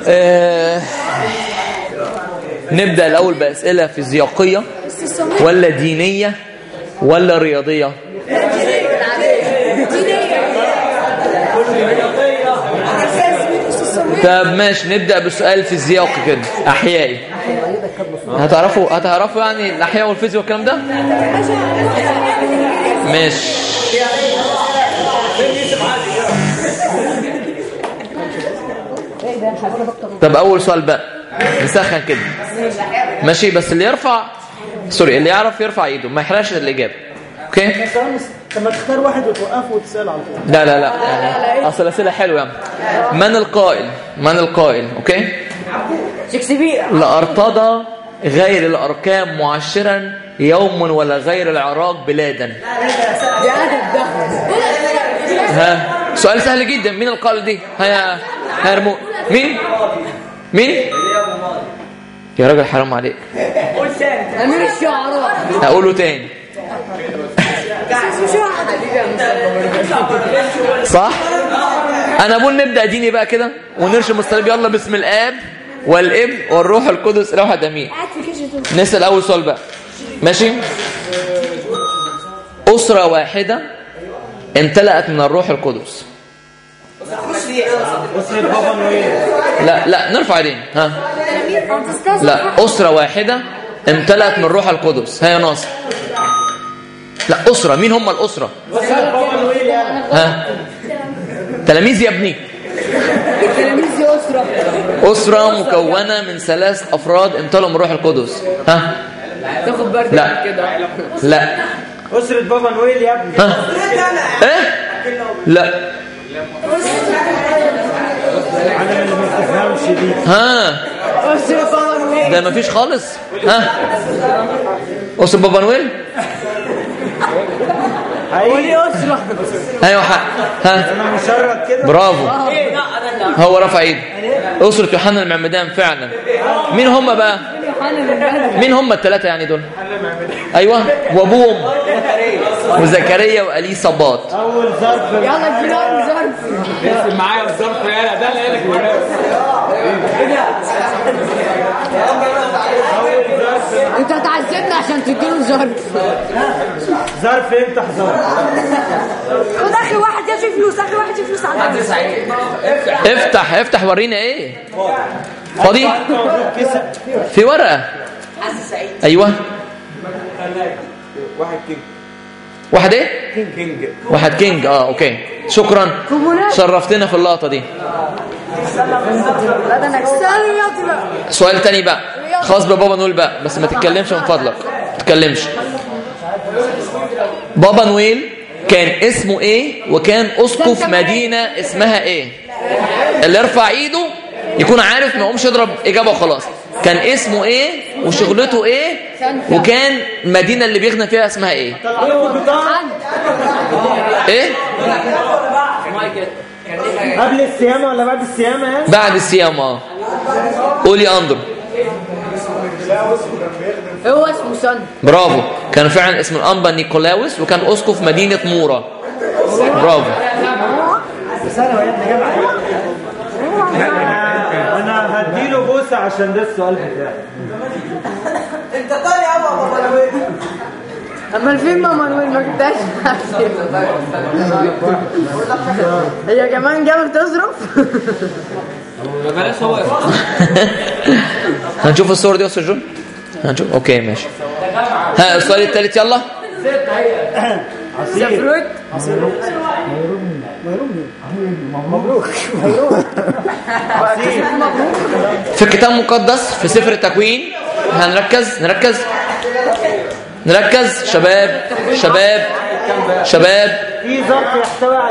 آه نبدأ الأول بأسئلة فيزيائية ولا دينية ولا رياضية طب ماشي نبدأ بسؤال فيزيائي كده أحيائي هتعرفوا هتعرفوا يعني الأحياء والفيزياء والكلام ده ماشي طب أول سؤال بقى نسخن كده ماشي بس اللي يرفع سوري اللي يعرف يرفع ايده ما يحرقش الإجابة اوكي طب ما تختار واحد وتوقفه وتسأل على طول لا لا لا يعني اصل الاسئله حلوه يعني من القائل من القائل اوكي شكسبير لارتضى غير الاركان معشرا يوم ولا غير العراق بلادا ده ادب ده ها سؤال سهل جدا مين القائل دي ها هرمو مين مين يا راجل حرام عليك امير الشعراء هقوله تاني صح انا بقول نبدا ديني بقى كده ونرشم الصليب يلا باسم الاب والابن والروح القدس اله واحد امين نسال اول سؤال بقى ماشي اسره واحده امتلأت من الروح القدس أسرة بابا نويل لا لا نرفع ايدينا ها لا اسره واحده امتلأت من الروح القدس ها يا ناصر لا اسره مين هم الاسره أسرة بابا نويل يعني ها تلاميذ يا ابني التلاميذ دي اسره أسرة مكونة من ثلاث أفراد امتلوا من روح القدس ها تاخد برد لا. كده لا أسرة بابا نويل يا ابني ها إيه لا أنا اللي ما بتفهمش دي ها اسره بابا نويل ده مفيش خالص ها أسرة بابا نويل حقيقي اسره أيوة حق ها أنا مشرد كده برافو هو رفع ايده أسرة يوحنا المعمدان فعلا مين هم بقى مين هم الثلاثة يعني دول أيوة وأبوهم وزكريا وأليصابات أول ظرف يلا ادينا ظرف معايا الظرف يالا ده اللي قالك انت هتعذبنا عشان تديله ظرف ظرف افتح ظرف خد اخر واحد يا في فلوس اخر واحد فيه فلوس على افتح افتح ورينا ايه فاضي مبروك كسب في ورقة ايوه واحد كينج واحد ايه كينج واحد كينج اه اوكي شكرا شرفتنا في اللقطة دي السؤال الرياضي بقى سؤال تاني بقى خاص ببابا نويل بقى بس ما تتكلمش من فضلك ما تتكلمش بابا نويل كان اسمه ايه وكان اسقف مدينة اسمها ايه اللي يرفع ايده يكون عارف ما يقومش يضرب اجابة وخلاص كان اسمه ايه وشغلته ايه وكان المدينة اللي بيغنى فيها اسمها ايه ايه قبل الصيامة ولا بعد الصيامة يعني؟ بعد الصيام اه قول يا اندرو هو اسمه سن برافو كان فعلا اسم الانبا نيكولاوس وكان اسقف مدينه مورا برافو أنا هديله بوسة عشان ده السؤال بتاعي امال فين ماما نويل ما جبتهاش هي كمان جابت تظرف بلاش هو هنشوف الصور دي يا استاذ جون هنشوف اوكي ماشي ها السؤال الثالث يلا عصير عصير في الكتاب المقدس في سفر التكوين هنركز نركز نركز شباب شباب شباب في ظرف يحتوي على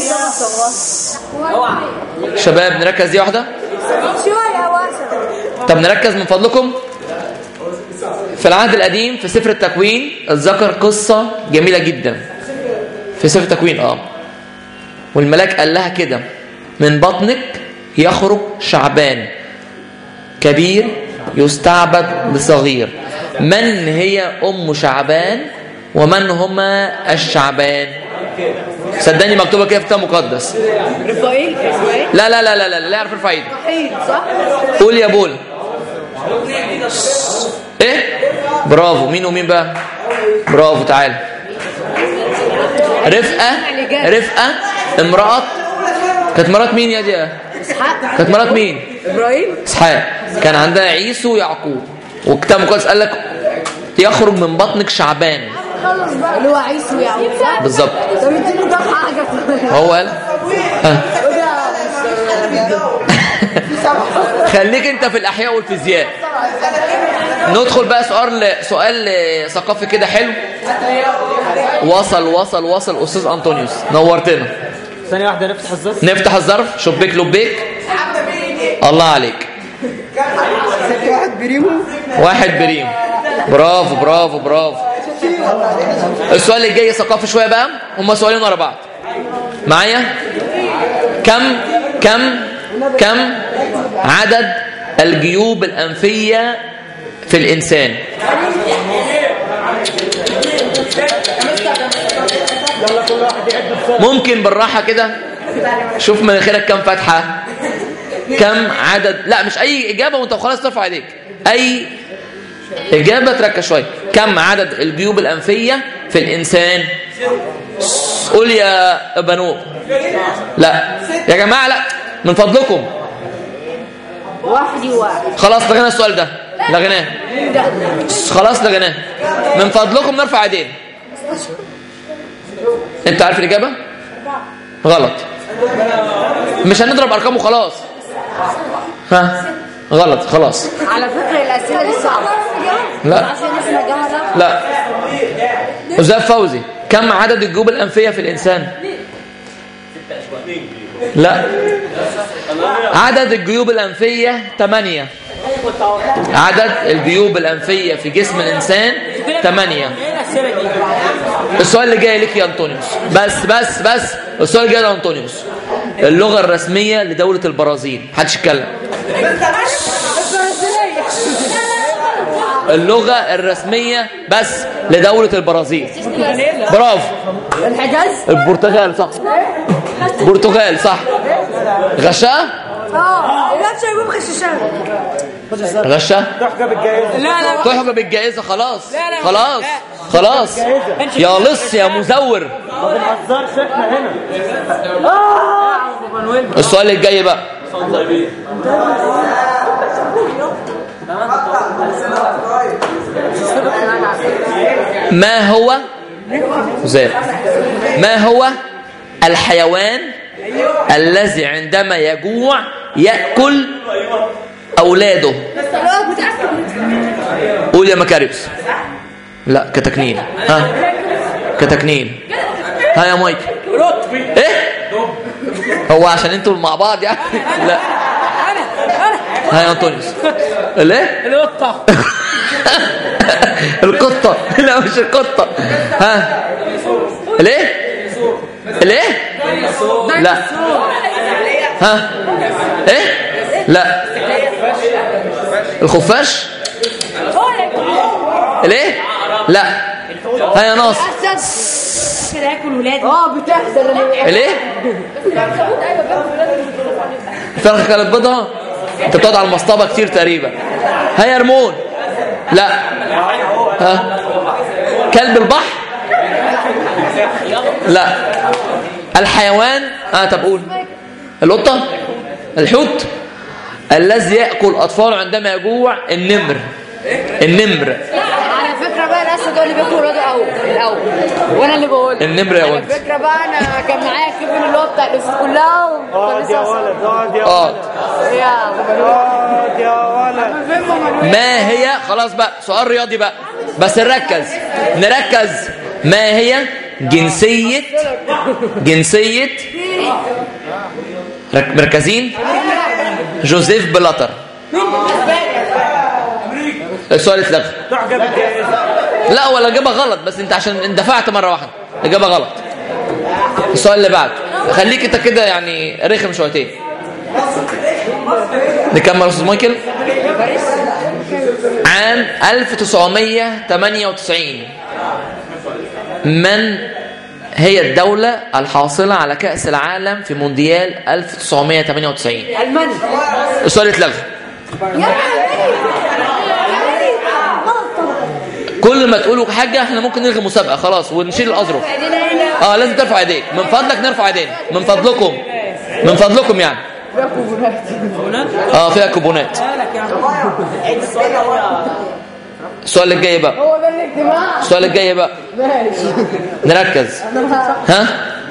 شباب نركز دي واحده شوية واسع طب نركز من فضلكم في العهد القديم في سفر التكوين اتذكر قصة جميلة جدا في سفر التكوين اه والملاك قال لها كده من بطنك يخرج شعبان كبير يستعبد لصغير من هي أم شعبان ومن هما الشعبان صدقني مكتوبه كده في كتاب مقدس رفائيل رفائيل لا لا لا لا لا لا يعرف يرفع ايده رفائيل صح؟ قول يا بول ايه برافو مين ومين بقى برافو تعال رفقه رفقه امراه كانت مرات مين يا دي اسحاق كانت مرات مين ابراهيم اسحاق كان عندها عيسو ويعقوب والكتاب المقدس قال لك يخرج من بطنك شعبان اللي هو عيسو ويعقوب صح؟ بالظبط طب اديني طب حاجه هو قال ها. خليك انت في الاحياء والفيزياء ندخل بقى سؤال سؤال ثقافي كده حلو وصل وصل وصل استاذ انطونيوس نورتنا ثانية واحدة نفتح الظرف نفتح الظرف شبيك لبيك الله عليك واحد بريمو واحد بريم برافو برافو برافو السؤال اللي جاي ثقافي شويه بقى هما سؤالين ورا بعض معايا كم كم كم عدد الجيوب الانفيه في الانسان ممكن بالراحه كده شوف مناخيرك كم فتحه كم عدد لا مش اي اجابه وانت خلاص ترفع ايديك اي اجابه تركز شويه كم عدد الجيوب الانفيه في الانسان قول يا بنو لا يا جماعه لا من فضلكم واحد واحد خلاص لغينا السؤال ده لغيناه خلاص لغيناه من فضلكم نرفع ايدينا انت عارف الاجابه غلط مش هنضرب ارقام وخلاص ها غلط خلاص على فكرة الأسئلة دي صعبة لا عشان اسمها جهلة لا أستاذ فوزي كم عدد الجيوب الأنفية في الإنسان لا عدد الجيوب الأنفية ثمانية عدد الجيوب الأنفية في جسم الإنسان ثمانية السؤال اللي جاي لك يا أنطونيوس بس بس بس السؤال اللي جاي لأنطونيوس اللغة الرسمية لدولة البرازيل محدش يتكلم اللغة الرسمية بس لدولة البرازيل برافو الحجاز البرتغال صح برتغال صح غشاه اه لا شايفهم خشاشات غشاه تحكى بالجائزة لا لا تحجب بالجائزة خلاص لا، لا. خلاص خلاص يا لص يا مزور ما بنهزرش احنا هنا السؤال الجاي بقى ما هو زين ما هو الحيوان الذي عندما يجوع يأكل أولاده قول يا مكاريوس لا كتكنين ها كتكنين ها يا مايك ايه هو عشان انتوا مع بعض يعني لا ها يا انطونيوس الايه القطة القطة لا مش القطة ها الايه الايه لا ها ايه لا الخفاش الايه لا ها يا ناصر كده ياكل ولاد اه بتحصل الايه الفرخه كانت بيضة انت بتقعد على المصطبه كتير تقريبا ها يا رمون لا ها كلب البحر لا الحيوان اه طب قول القطه الحوت الذي ياكل اطفاله عندما يجوع النمر النمر على فكرة بقى الأسد هو اللي بياكل ولاده أول الأول وأنا اللي بقول النمر يا على ولد فكرة بقى أنا كان معايا كيفن اللي هو بتاع الأسود كلها اقعد يا ولد اقعد يا اه ولد يا اقعد يا ولد ما هي خلاص بقى سؤال رياضي بقى بس نركز نركز ما هي جنسية جنسية رك- مركزين جوزيف بلاتر السؤال اتلغى تحكى بالجائزة لا ولا اجابه غلط بس انت عشان اندفعت مره واحده اجابه غلط السؤال اللي بعده خليك انت كده يعني رخم شويتين نكمل يا استاذ مايكل عام 1998 من هي الدولة الحاصلة على كأس العالم في مونديال 1998 المانيا السؤال اتلغى يا كل ما تقولوا حاجة احنا ممكن نلغي مسابقة خلاص ونشيل الأظرف اه لازم ترفع ايديك من فضلك نرفع ايدينا من فضلكم من فضلكم يعني اه فيها كوبونات السؤال الجاي بقى هو ده الاجتماع السؤال الجاي بقى ماشي نركز ها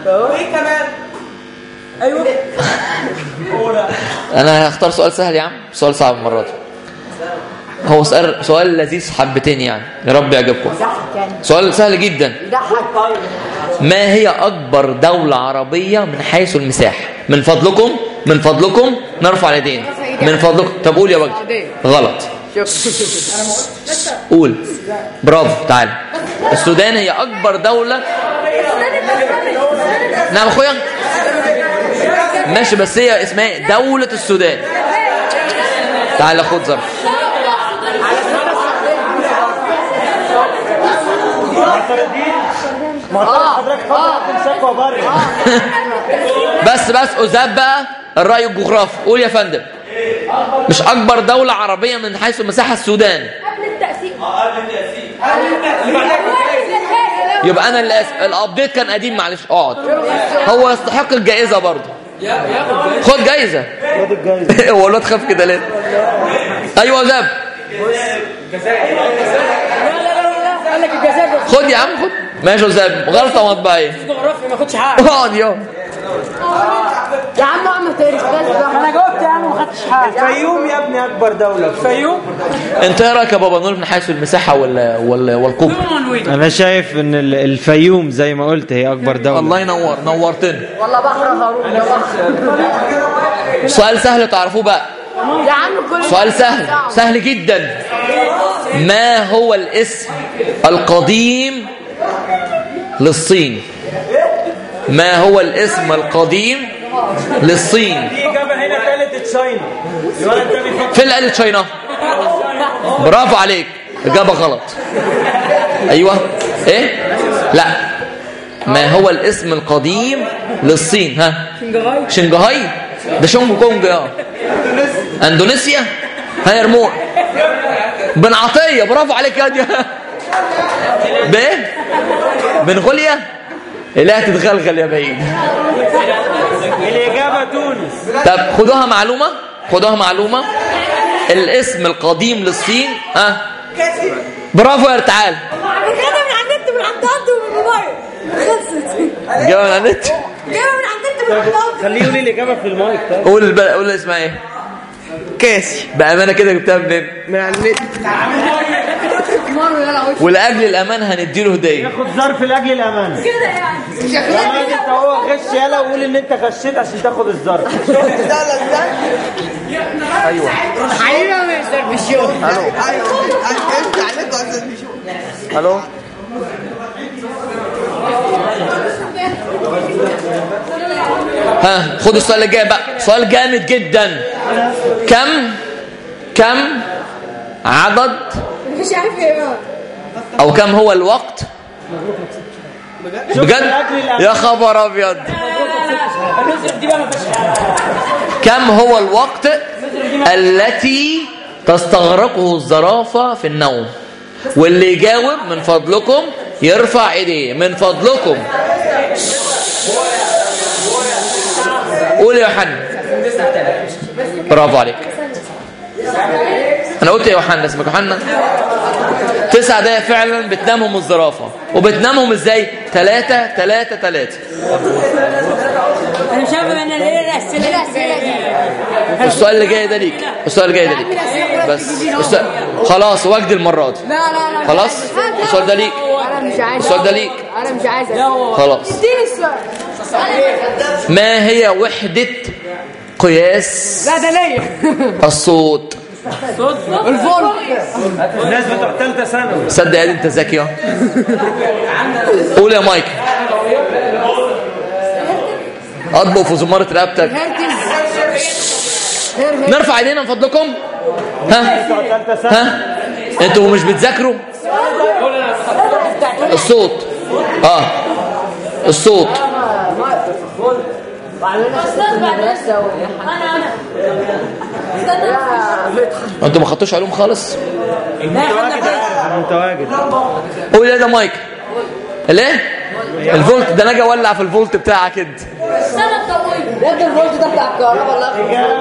انا هختار سؤال سهل يا عم سؤال صعب المره دي هو سؤال سؤال لذيذ حبتين يعني يا رب يعجبكم سؤال سهل جدا ما هي اكبر دوله عربيه من حيث المساحه من فضلكم من فضلكم نرفع اليدين من فضلكم طب قول يا وجدي غلط قول برافو تعال السودان هي اكبر دوله نعم اخويا ماشي بس هي اسمها إيه؟ دولة السودان تعال خد ظرف معترض حضرتك اتفضل قدم شكوى بره بس بس أذاب بقى الرأي الجغرافي قول يا فندم مش أكبر دولة عربية من حيث المساحة السودان قبل التأسيس يبقى أنا اللي أسف الأبديت كان قديم معلش اقعد هو يستحق الجائزة برضه خد جايزة خد الجايزه هو الواد خاف كده ليه أيوة أذاب قال لك الجزائر خد يا عم خد ماشي أذاب غلطة مطبعية جغرافيا ما خدش حاجه اقعد يا يا عم اعمل تاريخ بس انا جاوبت يا عم ما خدتش حاجه الفيوم يا ابني اكبر دوله الفيوم انت ايه رايك يا بابا نور من حيث المساحه وال وال والقبه انا شايف ان ال- الفيوم زي ما قلت هي اكبر دولة الله ينور نورتني والله بحر هارون يا بحر سؤال سهل تعرفوه بقى يا عم كل سؤال سهل سهل جدا ما هو الاسم القديم للصين ما هو الاسم القديم للصين في اجابه هنا قالت تشاينا الولد ده بيفكر فين اللي قال تشاينا برافو عليك اجابه غلط ايوه ايه لا ما هو الاسم القديم للصين ها شنغهاي ده شونج كونج اه اندونيسيا ها يا رموح بن عطيه برافو عليك يا دي بايه بنغوليا لا تتغلغل يا بعيد الاجابه تونس طب خدوها معلومة خدوها معلومة الاسم القديم للصين اه برافو يا ارتعال جايبها من على النت من عند عبده ومن الموبايل خلصت جاوب من على النت جايبها من على النت من عند عبده خليه يقول لي الاجابه في المايك طيب قول البلد قول اسمها ايه كاسي بأمانة كده جبتها منين من على النت مره يا لهوي ولأجل الأمان هنديله هدية خد ظرف لاجل الامان كده يعني لما انت هو غش يلا وقول ان انت غشيت عشان تاخد الظرف حبيبي ما يقدر بالشغل الو ها خد السؤال اللي جاي بقى سؤال جامد جدا كم كم عدد مش عارف ايه بقى او كم هو الوقت بجد يا خبر ابيض كم هو الوقت التي تستغرقه الزرافة في النوم واللي يجاوب من فضلكم يرفع ايديه من فضلكم قول يا يوحنا برافو عليك انا قلت يا يوحنا اسمك يوحنا تسع دقايق فعلا بتنامهم الزرافة وبتنامهم ازاي ثلاثة ثلاثة ثلاثة انا شايف ان الاسئله السؤال اللي جاي ده ليك السؤال اللي جاي ده ليك بس السؤال خلاص وجد المرة دي لا لا لا خلاص السؤال ده ليك انا مش عايز السؤال ده ليك انا مش عايز خلاص اديني السؤال ما هي وحدة قياس لا ده ليا الصوت الفولت الناس بتوع ثالثه ثانوي صدق يا دي انت ذكي اهو قول يا مايك اطبق في زمارة رقبتك هرتز نرفع ايدينا من فضلكم ها بتوع ثالثه ثانوي ها انتوا مش بتذاكروا الصوت اه الصوت انتوا ما خدتوش علوم خالص انا متواجد قول ايه ده مايك الايه الفولت ده انا اجي اولع في الفولت بتاعك انت يا ابني الفولت ده بتاع الكهرباء ولا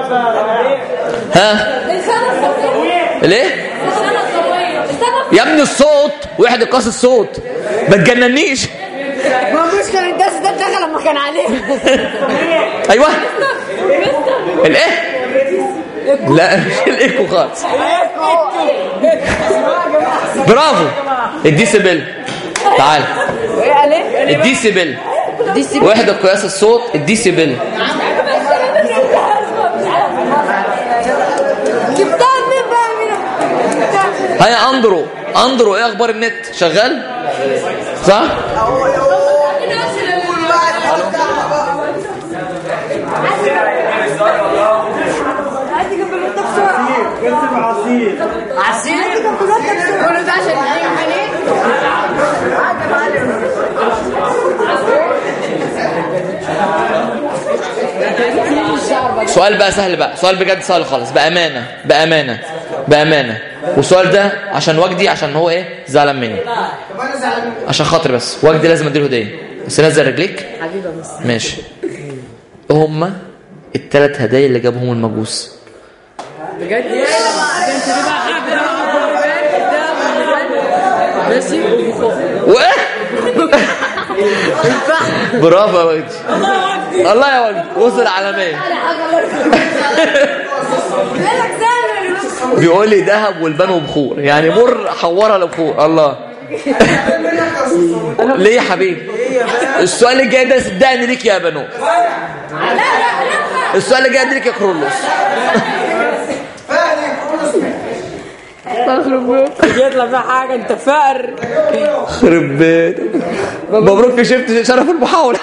ها ليه يا ابني الصوت وحده قاس الصوت ما تجننيش ما مش كان الدرس ده اتلغى لما كان عليه ايوه الايه لا مش الايكو خالص برافو الديسيبل تعال ايه قال ايه؟ الديسيبل دي سي وحده قياس الصوت الديسيبل جبتها منين بقى مين هيا اندرو اندرو ايه اخبار النت شغال صح هاتي جنب الواد ده بسرعه كسب عصير عسير جنب الواد ده بسرعه كل ده عشان نعيم عليه سؤال بقى سهل بقى سؤال بجد سهل خالص بامانه بامانه بامانه والسؤال ده عشان وجدي عشان هو ايه زعلان مني عشان خاطري بس وجدي لازم اديله هديه بس نزل رجليك حبيبه بس ماشي ايه هما الثلاث هدايا اللي جابهم المجوس بجد ماشي وايه برافو يا وجدي الله يا وجدي وصل العالميه لك سامر بيقول لي ذهب والبان وبخور يعني مر حورها لبخور الله ليه يا حبيبي السؤال الجاي ده صدقني ليك يا بنو السؤال الجاي ده ليك يا كرولوس جيت لك حاجه انت فقر خرب بيتك مبروك كشفت شرف المحاولة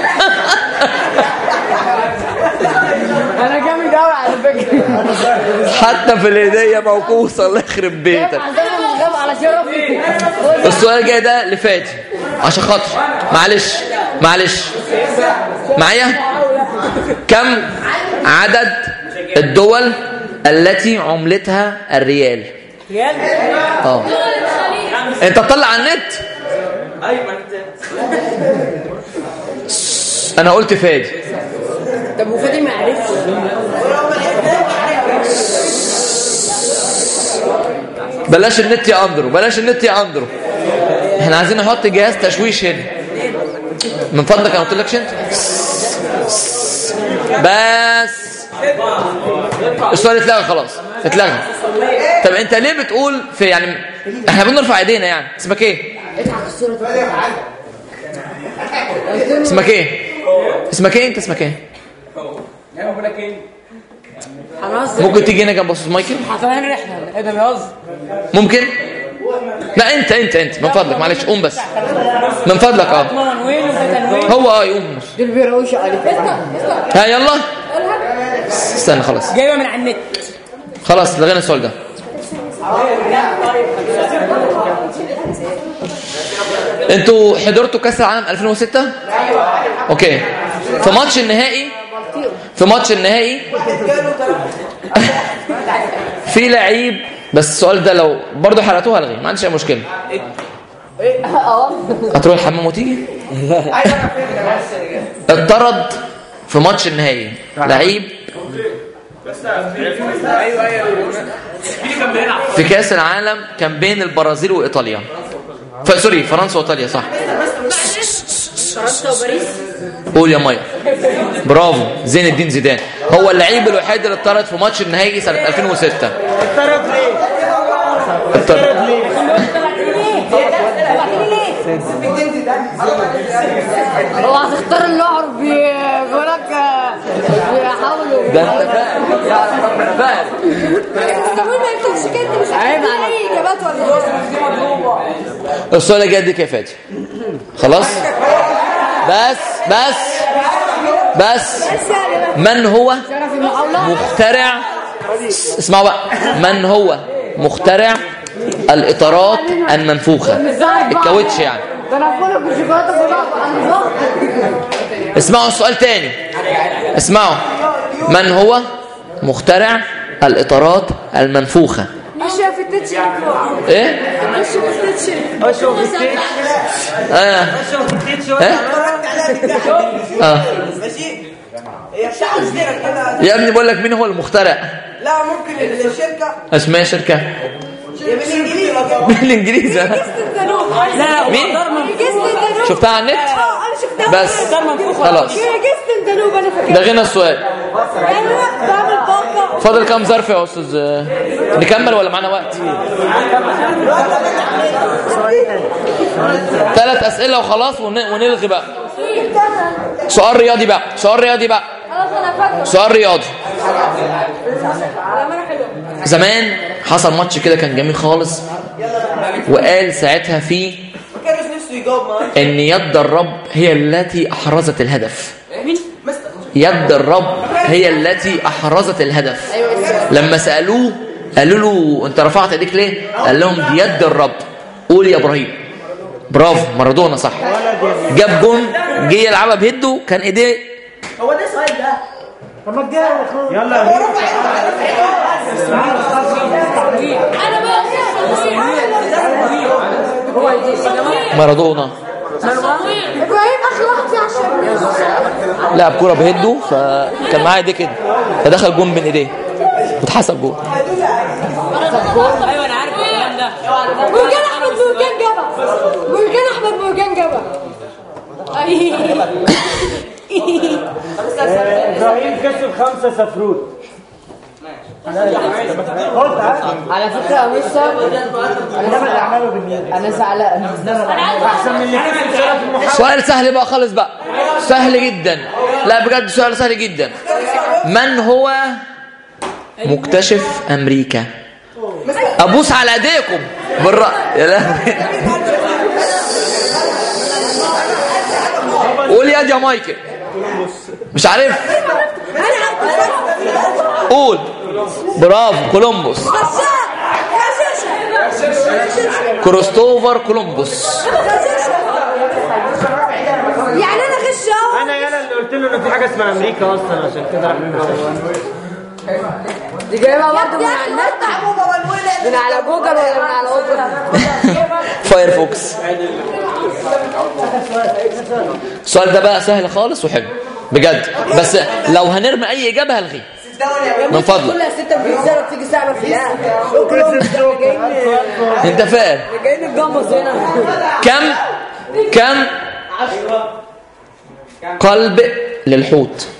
انا جامد قوي على فكره حتى في الهدية موقوصة الله يخرب بيتك عندنا من غاب على شرفي السؤال الجاي ده لفاتي عشان خاطر معلش معلش معايا كم عدد الدول التي عملتها الريال اه انت تطلع على النت انا قلت فادي طب وفادي ما عرفش بلاش النت يا اندرو بلاش النت يا اندرو احنا عايزين نحط جهاز تشويش هنا من فضلك انا قلت لكش انت بس السؤال اتلغى خلاص اتلغى طب انت ليه بتقول في يعني احنا بنرفع ايدينا يعني اسمك ايه اسمك ايه اسمك ايه انت اسمك ايه هنهزر ممكن تيجي هنا جنب استاذ مايكل حرفيا رحله ايه ده بيهزر ممكن لا انت انت انت من فضلك معلش قوم بس من فضلك اه ماما وين وده تنوين هو اه يقوم دول بيروشوا عليك ها يلا استنى خلاص جايبه من على النت خلاص لغينا السؤال ده انتوا حضرتوا كاس العالم 2006 اوكي في ماتش النهائي في ماتش النهائي في لعيب بس السؤال ده لو برضه حرقتوه هلغي ما عنديش اي مشكله هتروح الحمام وتيجي اتطرد في ماتش النهائي لعيب في كاس العالم كان بين البرازيل وايطاليا ف- سوري فرنسا وايطاليا صح فرنسا وباريس قول يا مايا برافو زين الدين زيدان هو اللعيب الوحيد اللي اتطرد في ماتش النهائي سنه 2006 اتطرد ليه؟ اتطرد هو هتختار اللعر بيقول لك بيحاولوا ده انت فاهم يا ربنا فاهم المهم انت مش كده انت مش عيب هتدي عليك. اي اجابات ولا ايه السؤال الجاي اديك يا فادي خلاص بس بس بس من هو شرف المحاولة مخترع اسمعوا بقى من هو مخترع الاطارات المنفوخه الكاوتش يعني ده انا فولك بالشوكولاته بالرغبه انا ضغط اسمعوا السؤال تاني اسمعوا من هو مخترع الإطارات المنفوخة اشرف التتشي ايه اشرف التتشي اشرف التيتش اه اشرف التيتش ايه اه ماشي هي بتاعت الشركه كده يا ابني بقول لك مين هو المخترع لا ممكن الشركه اسمها شركة هي بالانجليزي كده بالانجليزي ها؟ لا مين جست الدنوب شفتها على النت اه انا شفتها بس خلاص هي جست الدنوب انا فاكرها ده غنى السؤال يعني انا بعمل باقه فاضل كام ظرف يا استاذ نكمل ولا معانا وقت ثلاث اسئله وخلاص ون- ونلغي بقى سؤال رياضي بقى سؤال رياضي بقى خلاص انا فاكره سؤال رياضي الامانه حلوه زمان حصل ماتش كده كان جميل خالص وقال ساعتها فيه ما كانش نفسه يجاوب معاه ان يد الرب هي التي احرزت الهدف يد الرب هي التي احرزت الهدف لما سالوه قالوا له انت رفعت ايديك ليه قال لهم دي يد الرب قول يا ابراهيم برافو مارادونا صح جاب جون جه يلعبها بهده كان ايديه هو ده سؤال ده يلا يا انا بقى مارادونا ابراهيم اخر واحد فيه عشان لعب كوره بهده فكان معاه ايديه كده فدخل جون بين ايديه واتحسب جون مرجان احمد مرجان جبل مرجان احمد مرجان جبل ابراهيم كسب خمسة سفروت على فكره يا مستر انا انا زعلان احسن من اللي كسب شرف المحاولة سؤال سهل بقى خالص بقى سهل جدا لا بجد سؤال سهل جدا من هو مكتشف امريكا ابوس على ايديكم بالرأي يا لهوي قول يا دي يا مايكل مش عارف قول برافو كولومبوس كروستوفر كولومبوس يعني انا غش اهو انا يالا اللي قلت له ان في حاجه اسمها امريكا اصلا عشان كده دي جايبها برضه من على النت من على جوجل ولا من على اوبرا فايرفوكس السؤال ده بقى سهل خالص وحلو بجد بس لو هنرمي اي اجابه هلغيه من فضلك كلها ستة بيتزرب تيجي ساعة في الاخر كلهم جايين انت فاهم جايين الجمص هنا كم كم قلب للحوت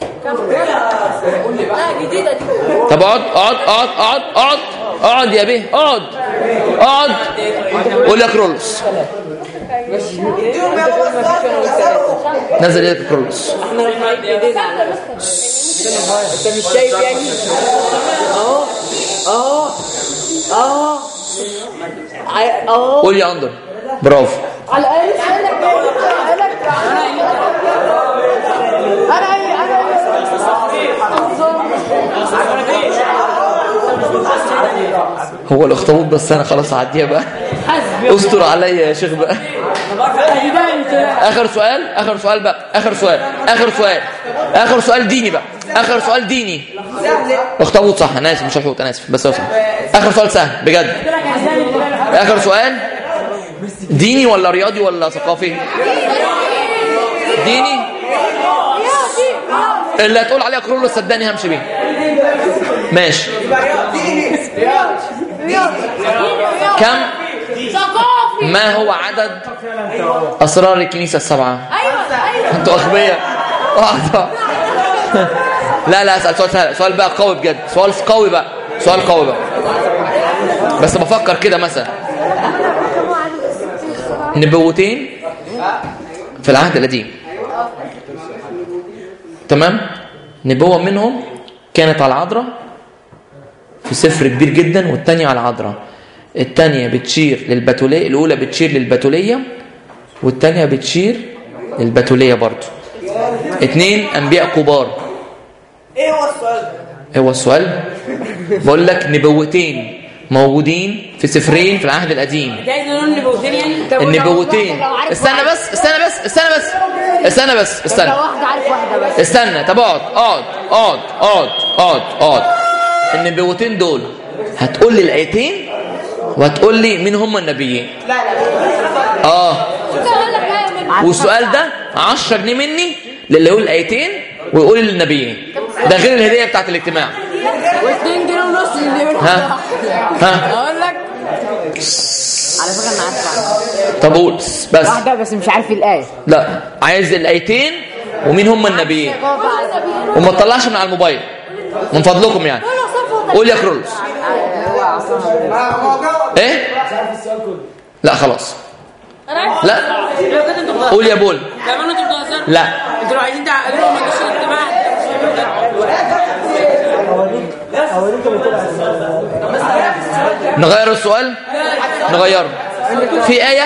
جديده دي طب اقعد اقعد اقعد اقعد اقعد اقعد يا بيه اقعد اقعد قول يا كرولوس نزل يدك يا كرولوس احنا رافعين ايدينا على انت مش شايف يعني اهو اهو اهو عي- اهو قول يا اندر برافو على الاقل قال لك قال لك انا اي انا هو الاخطبوط بس انا خلاص هعديها بقى استر عليا يا شيخ بقى اخر سؤال اخر سؤال بقى اخر سؤال اخر سؤال اخر سؤال ديني بقى اخر سؤال ديني اخطبوط صح انا اسف مش الحوت انا اسف بس هو صح اخر سؤال سهل بجد اخر سؤال ديني ولا رياضي ولا ثقافي ديني اللي هتقول عليها كرولو صدقني همشي بيه ماشي كم ثقافي ما هو عدد اسرار الكنيسه السبعه ايوه ايوه انتوا اغبياء واحدة. لا لا اسال سؤال سهل سؤال بقى قوي بجد سؤال قوي بقى سؤال قوي بقى بس بفكر كده مثلا نبوتين في العهد القديم تمام نبوة منهم كانت على العذراء في سفر كبير جدا والتانية على العذراء التانية بتشير للبتولية الأولى بتشير للبتولية والتانية بتشير للبتولية برضو اتنين أنبياء كبار ايه هو السؤال ده؟ هو السؤال بقول لك نبوتين موجودين في سفرين في العهد القديم عايز نقول النبوتين يعني النبوتين استنى بس استنى بس استنى بس استنى بس استنى لو واحدة عارف واحدة بس استنى طب اقعد اقعد اقعد اقعد اقعد اقعد النبوتين دول هتقول لي الايتين وهتقول لي مين هم النبيين اه والسؤال ده 10 جنيه مني للي يقول الايتين ويقول النبيين ده غير الهديه بتاعت الاجتماع واتنين جنيه ونص اللي ها ها اقول لك على فكرة انا عارفة طب قول بس واحدة بس مش عارف الآية لا عايز الايتين ومين هم النبيين وما تطلعش من على الموبايل من فضلكم يعني قول يا كرولوس ايه لا خلاص لا قول يا بول كمان انتوا بتهزروا لا انتوا لو عايزين تعقلوا ما تجيش الاجتماع نغير السؤال نغيره في آية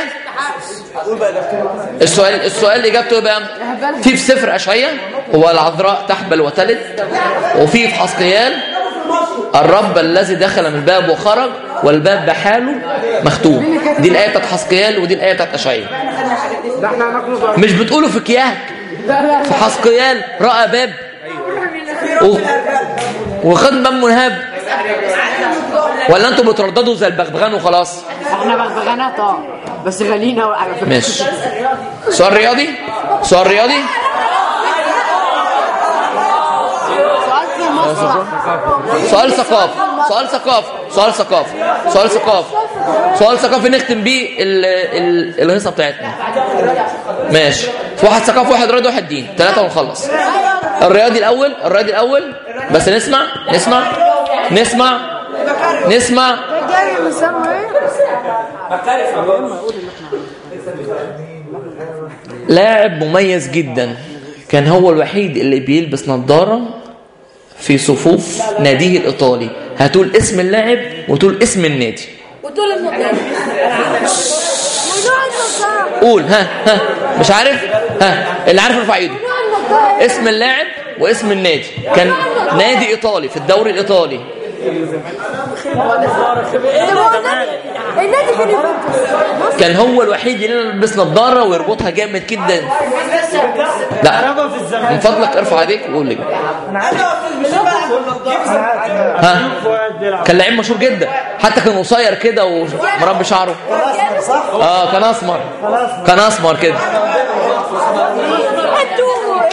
السؤال السؤال إجابته إيه بقى في في سفر أشعية هو العذراء تحبل وتلد وفي في حسقيال الرب الذي دخل من الباب وخرج والباب بحاله مختوم دي الآية بتاعت حسقيال ودي الآية بتاعت أشعية مش بتقولوا في كياك في حسقيال رأى باب و... وخد باب منهاب ولا انتوا بترددوا زي البغبغان وخلاص احنا بغبغانات اه بس غاليين قوي على فكرة ماشي سؤال رياضي سؤال رياضي سؤال في المسرح سؤال ثقافي سؤال ثقافي سؤال ثقافي سؤال ثقافي سؤال ثقافي نختم بيه ال- ال- الهيصه بتاعتنا ماشي واحد ثقافي واحد رياضي واحد دين ثلاثه ونخلص الرياضي الاول الرياضي الاول بس نسمع نسمع نسمع نسمع لاعب مميز جدا كان هو الوحيد اللي بيلبس نظارة في صفوف ناديه الإيطالي هتقول اسم اللاعب وتقول اسم النادي وتقول النقطة قول ها ها مش عارف ها اللي عارف ارفع ايده اسم اللاعب واسم النادي كان نادي ايطالي في الدوري الايطالي النادي كان يوفنتوس كان هو الوحيد اللي يلبس نظاره ويربطها جامد جدا لا من فضلك ارفع ايديك وقول لي ها كان لعيب مشهور جدا حتى كان قصير كده ومربي شعره اه كان اسمر كان اسمر كده انتوا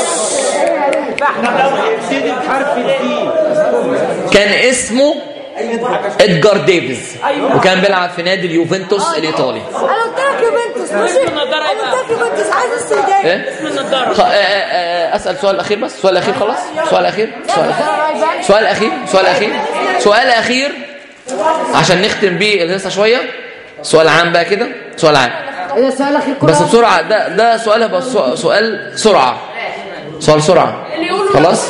انتوا نبتدي بحرف الدي كان اسمه ادجار ديفيز وكان بيلعب في نادي اليوفنتوس الايطالي انا قلت لك يوفنتوس ماشي انا قلت لك يوفنتوس عايز السودان ايه خ... آه، آه، آه، اسال سؤال اخير بس سؤال اخير خلاص سؤال اخير سؤال اخير سؤال اخير سؤال اخير سؤال اخير عشان نختم بيه الهيصه شويه سؤال عام بقى كده سؤال عام ايه ده السؤال الاخير بس بسرعه ده ده سؤال هيبقى سو- سؤال سرعه سؤال سرعه خلاص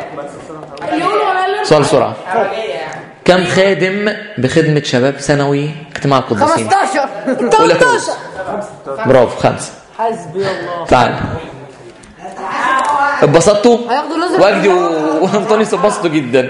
سؤال سرعه كم خادم بخدمه شباب ثانوي اجتماع القديسين 15 قول يا فوز. برافو خمسه حسبي الله تعال اتبسطتوا هياخدوا لازم وجدي و- وانطونيوس اتبسطوا جدا